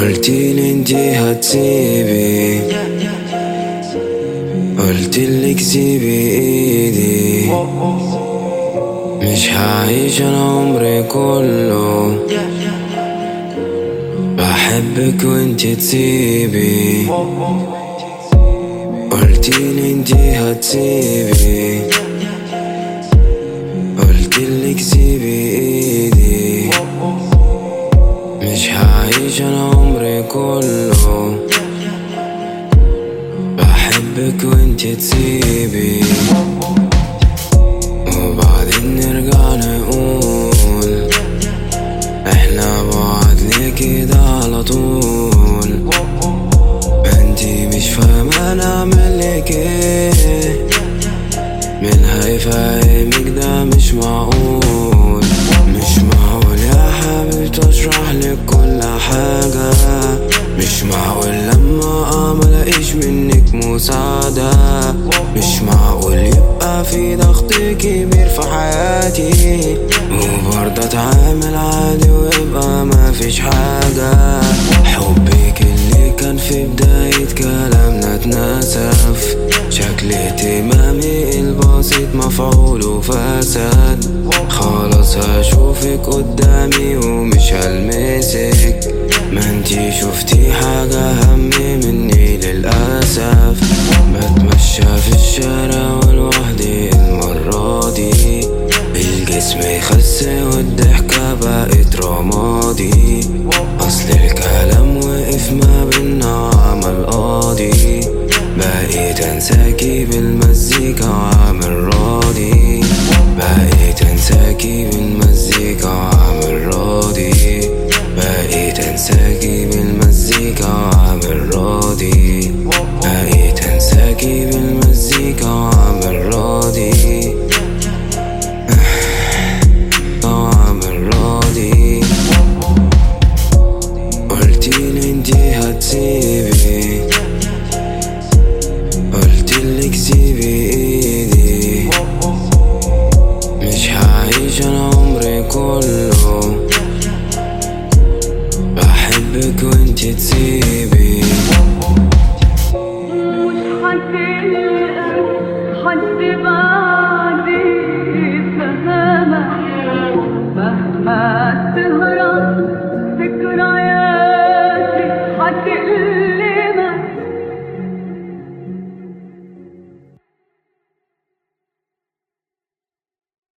قلتيلي انتي هتسيبي قلتلك سيبي ايدي مش هعيش انا عمري كله بحبك وانتي تسيبي قلتيلي انتي هتسيبي قلتلك سيبي ايدي مش هعيش انا عمري كله بحبك وانتي تسيبي وبعدين نرجع نقول احنا بعد ليه كده على طول انتي مش فاهمة انا اعمل لك ايه من هيفهمك ده مش معقول مش معقول يا حبيبتي اشرح لك كل حاجة مش معقول لما اه ملاقيش منك مساعدة مش معقول يبقى في ضغط كبير في حياتي وبرضه اتعامل عادي ويبقى ما فيش حاجة حبك اللي كان في بداية كلامنا اتنسف شكل اهتمامي البسيط مفعول وفسد خلاص هشوفك قدامي ومش هلمسك ما انتي شفتي حاجة أهم مني للأسف بتمشى في الشارع ولوحدي المرة دي الجسم يخس والضحكة بقت رمادي أصل الكلام وقف ما بينا وعمل قاضي بقيت انساكي بالمزيكا وعامل راضي بقيت انساكي بالمزيكا وعامل راضي بقيت انساكي بالمزيكا وعامل راضي بقيت انساكي بالمزيكا وعامل راضي وعامل راضي قلتيلي انتي هتسيبي قلتلك سيبي ايدي مش هعيش انا عمري كله